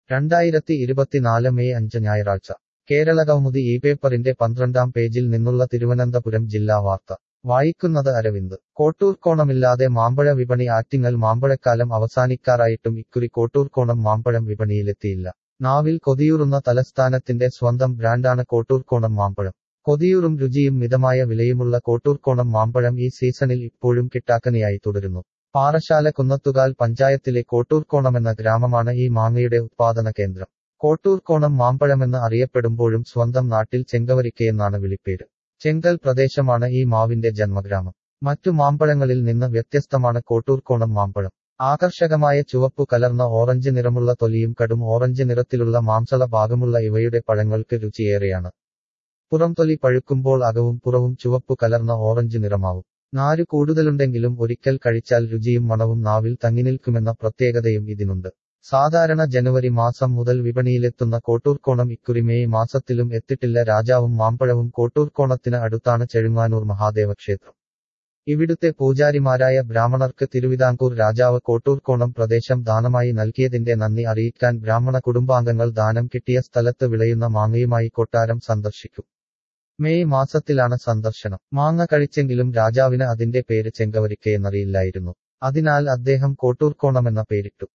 രണ്ടായിരത്തി ഇരുപത്തിനാല് മെയ് അഞ്ച് ഞായറാഴ്ച കേരളകൗമുദി ഈ പേപ്പറിന്റെ പന്ത്രണ്ടാം പേജിൽ നിന്നുള്ള തിരുവനന്തപുരം ജില്ലാ വാർത്ത വായിക്കുന്നത് അരവിന്ദ് കോട്ടൂർക്കോണമില്ലാതെ മാമ്പഴ വിപണി ആറ്റിങ്ങൽ മാമ്പഴക്കാലം അവസാനിക്കാറായിട്ടും ഇക്കുറി കോട്ടൂർക്കോണം മാമ്പഴം വിപണിയിലെത്തിയില്ല നാവിൽ കൊതിയൂറുന്ന തലസ്ഥാനത്തിന്റെ സ്വന്തം ബ്രാൻഡാണ് കോട്ടൂർക്കോണം മാമ്പഴം കൊതിയൂറും രുചിയും മിതമായ വിലയുമുള്ള കോട്ടൂർക്കോണം മാമ്പഴം ഈ സീസണിൽ ഇപ്പോഴും കിട്ടാക്കനിയായി തുടരുന്നു പാറശാല കുന്നത്തുകാൽ പഞ്ചായത്തിലെ കോട്ടൂർക്കോണമെന്ന ഗ്രാമമാണ് ഈ മാങ്ങയുടെ ഉത്പാദന കേന്ദ്രം കോട്ടൂർക്കോണം മാമ്പഴമെന്ന് അറിയപ്പെടുമ്പോഴും സ്വന്തം നാട്ടിൽ ചെങ്കവരിക്കയെന്നാണ് വിളിപ്പേര് ചെങ്കൽ പ്രദേശമാണ് ഈ മാവിന്റെ ജന്മഗ്രാമം മറ്റു മാമ്പഴങ്ങളിൽ നിന്ന് വ്യത്യസ്തമാണ് കോട്ടൂർക്കോണം മാമ്പഴം ആകർഷകമായ ചുവപ്പു കലർന്ന ഓറഞ്ച് നിറമുള്ള തൊലിയും കടും ഓറഞ്ച് നിറത്തിലുള്ള മാംസള ഭാഗമുള്ള ഇവയുടെ പഴങ്ങൾക്ക് രുചിയേറെയാണ് പുറംതൊലി പഴുക്കുമ്പോൾ അകവും പുറവും ചുവപ്പു കലർന്ന ഓറഞ്ച് നിറമാവും നാരു കൂടുതലുണ്ടെങ്കിലും ഒരിക്കൽ കഴിച്ചാൽ രുചിയും മണവും നാവിൽ തങ്ങിനിൽക്കുമെന്ന പ്രത്യേകതയും ഇതിനുണ്ട് സാധാരണ ജനുവരി മാസം മുതൽ വിപണിയിലെത്തുന്ന കോട്ടൂർക്കോണം ഇക്കുറി മെയ് മാസത്തിലും എത്തിട്ടില്ല രാജാവും മാമ്പഴവും കോട്ടൂർക്കോണത്തിന് അടുത്താണ് ചെഴുങ്ങാനൂർ മഹാദേവ ക്ഷേത്രം ഇവിടുത്തെ പൂജാരിമാരായ ബ്രാഹ്മണർക്ക് തിരുവിതാംകൂർ രാജാവ് കോട്ടൂർക്കോണം പ്രദേശം ദാനമായി നൽകിയതിന്റെ നന്ദി അറിയിക്കാൻ ബ്രാഹ്മണ കുടുംബാംഗങ്ങൾ ദാനം കിട്ടിയ സ്ഥലത്ത് വിളയുന്ന മാങ്ങയുമായി കൊട്ടാരം സന്ദർശിക്കും മെയ് മാസത്തിലാണ് സന്ദർശനം മാങ്ങ കഴിച്ചെങ്കിലും രാജാവിന് അതിന്റെ പേര് ചെങ്കവരിക്കയെന്നറിയില്ലായിരുന്നു അതിനാൽ അദ്ദേഹം കോട്ടൂർക്കോണമെന്ന പേരിട്ടു